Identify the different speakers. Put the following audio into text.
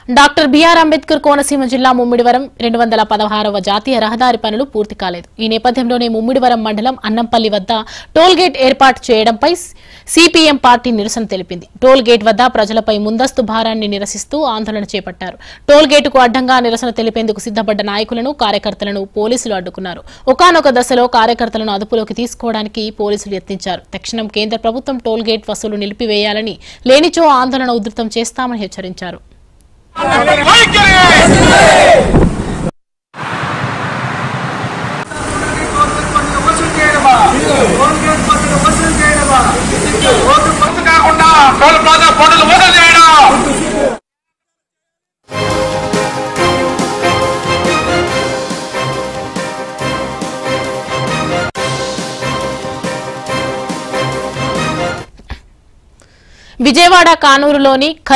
Speaker 1: doctor BR Ambedkar Konaseema జిల్లా ముమ్మిడివరం రెండు వందల పదహారవ జాతీయ రహదారి పనులు పూర్తి కాలేదు ఈ నేపథ్యంలోనే ముమ్మిడివరం మండలం అన్నంపల్లి వద్ద టోల్ గేట్ ఏర్పాటు చేయడంపై సిపిఎం పార్టీ నిరసన తెలిపింది టోల్ గేట్ వద్ద ప్రజలపై ముందస్తు భారాన్ని నిరసిస్తూ ఆందోళన చేపట్టారు టోల్ గేటుకు అడ్డంగా నిరసన తెలిపేందుకు సిద్ధపడ్డ నాయకులను కార్యకర్తలను పోలీసులు అడ్డుకున్నారు ఒకానొక దశలో కార్యకర్తలను అదుపులోకి తీసుకోవడానికి పోలీసులు యత్నించారు తక్షణం కేంద్ర ప్రభుత్వం టోల్ గేట్ వసూలు నిలిపివేయాలని లేనిచో ఆందోళన ఉధృతం చేస్తామని హెచ్చరించారు
Speaker 2: గుర్తు కాకుండా టోల్ ప్లాజా పనులు వసూలు చేయడం
Speaker 1: విజయవాడ కానూరులోని